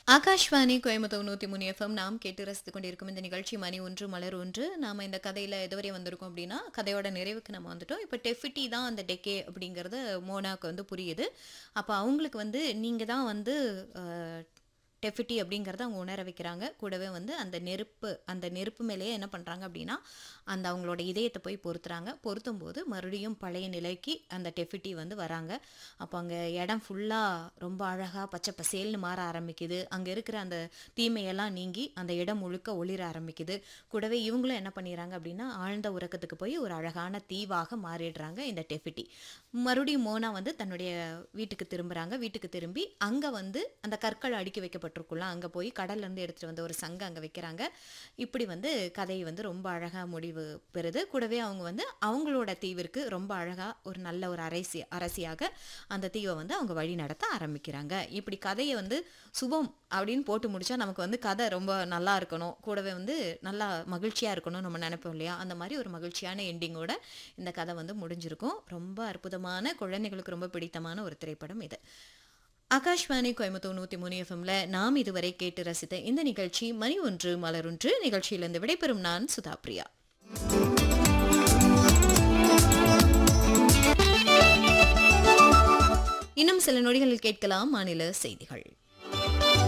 ஆகாஷ்வாணி கோயம்புத்தூர் நூற்றி மூணு எஃப்எம் நாம் கேட்டு ரசித்து கொண்டிருக்கும் இந்த நிகழ்ச்சி மணி ஒன்று மலர் ஒன்று நாம் இந்த கதையில் எதுவரை வந்திருக்கோம் அப்படின்னா கதையோட நிறைவுக்கு நம்ம வந்துட்டோம் இப்போ டெஃபிட்டி தான் அந்த டெக்கே அப்படிங்கிறது மோனாக்கு வந்து புரியுது அப்போ அவங்களுக்கு வந்து நீங்கள் தான் வந்து அஹ், டெஃபிட்டி அப்படிங்கிறத அவங்க உணர வைக்கிறாங்க கூடவே வந்து அந்த நெருப்பு அந்த நெருப்பு மேலேயே என்ன பண்ணுறாங்க அப்படின்னா அந்த அவங்களோட இதயத்தை போய் பொருத்துறாங்க பொருத்தும் போது மறுபடியும் பழைய நிலைக்கு அந்த டெஃபிட்டி வந்து வராங்க அப்போ அங்கே இடம் ஃபுல்லாக ரொம்ப அழகாக பச்சை பசேல்னு மாற ஆரம்பிக்குது அங்கே இருக்கிற அந்த தீமையெல்லாம் நீங்கி அந்த இடம் முழுக்க ஒளிர ஆரம்பிக்குது கூடவே இவங்களும் என்ன பண்ணிடுறாங்க அப்படின்னா ஆழ்ந்த உறக்கத்துக்கு போய் ஒரு அழகான தீவாக மாறிடுறாங்க இந்த டெஃபிட்டி மறுபடியும் மோனா வந்து தன்னுடைய வீட்டுக்கு திரும்புகிறாங்க வீட்டுக்கு திரும்பி அங்கே வந்து அந்த கற்கள் அடுக்கி வைக்கப்பட்டிருக்குள்ள அங்கே போய் கடல்ல இருந்து எடுத்துகிட்டு வந்த ஒரு சங்கம் அங்கே வைக்கிறாங்க இப்படி வந்து கதை வந்து ரொம்ப அழகாக முடிவு பெறுது கூடவே அவங்க வந்து அவங்களோட தீவிற்கு ரொம்ப அழகாக ஒரு நல்ல ஒரு அரசி அரசியாக அந்த தீவை வந்து அவங்க வழி நடத்த ஆரம்பிக்கிறாங்க இப்படி கதையை வந்து சுபம் அப்படின்னு போட்டு முடிச்சா நமக்கு வந்து கதை ரொம்ப நல்லா இருக்கணும் கூடவே வந்து நல்லா மகிழ்ச்சியாக இருக்கணும் நம்ம நினைப்போம் இல்லையா அந்த மாதிரி ஒரு மகிழ்ச்சியான எண்டிங்கோட இந்த கதை வந்து முடிஞ்சிருக்கும் ரொம்ப அற்புதமான குழந்தைகளுக்கு ரொம்ப பிடித்தமான ஒரு திரைப்படம் இது ஆகாஷ்வாணி கோயம்புத்தூர் நூற்றி மூணு எஃப்எம்ல நாம் இதுவரை கேட்டு ரசித்த இந்த நிகழ்ச்சி மணி ஒன்று மலரொன்று நிகழ்ச்சியிலிருந்து விடைபெறும் நான் சுதா பிரியா இன்னும் சில நொடிகளில் கேட்கலாம் மாநில செய்திகள்